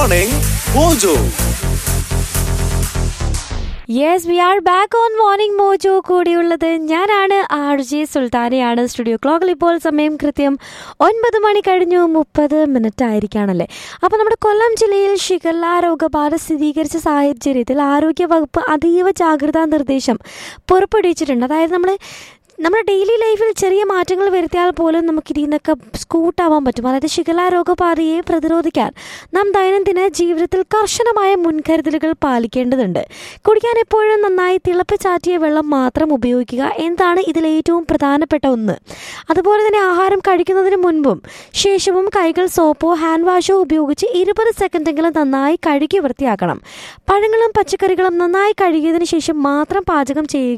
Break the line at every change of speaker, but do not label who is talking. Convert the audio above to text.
Morning Mojo.
Yes we are back on morning mojo കൂടിയുള്ളത് ഞാനാണ് R J സുൽത്താനയാണ് studio ക്ലോക്കിൽ ഇപ്പോൾ സമയം കൃത്യം ഒൻപത് മണി കഴിഞ്ഞു മുപ്പത് മിനിറ്റ് ആയിരിക്കുകയാണല്ലേ അപ്പോൾ നമ്മുടെ കൊല്ലം ജില്ലയിൽ ഷിഗല്ല രോഗബാധ സ്ഥിരീകരിച്ച സാഹചര്യത്തിൽ ആരോഗ്യ വകുപ്പ് അതീവ ജാഗ്രതാ നിർദ്ദേശം പുറപ്പെടുവിച്ചിട്ടുണ്ട് അതായത് നമ്മൾ നമ്മുടെ ഡെയിലി ലൈഫിൽ ചെറിയ മാറ്റങ്ങൾ വരുത്തിയാൽ പോലും നമുക്ക് ഇതിൽ നിന്നൊക്കെ സ്കൂട്ടാവാൻ പറ്റും അതായത് ശിഖല രോഗബാധയെ പ്രതിരോധിക്കാൻ നാം ദൈനംദിന ജീവിതത്തിൽ കർശനമായ മുൻകരുതലുകൾ പാലിക്കേണ്ടതുണ്ട് കുടിക്കാൻ എപ്പോഴും നന്നായി തിളപ്പിച്ചാറ്റിയ വെള്ളം മാത്രം ഉപയോഗിക്കുക എന്നതാണ് ഇതിൽ ഏറ്റവും പ്രധാനപ്പെട്ട ഒന്ന് അതുപോലെ തന്നെ ആഹാരം കഴിക്കുന്നതിന് മുൻപും ശേഷവും കൈകൾ സോപ്പോ ഹാൻഡ് വാഷോ ഉപയോഗിച്ച് ഇരുപത് സെക്കൻഡെങ്കിലും നന്നായി കഴുകി വൃത്തിയാക്കണം പഴങ്ങളും പച്ചക്കറികളും നന്നായി കഴുകിയതിനു ശേഷം മാത്രം പാചകം ചെയ്യുക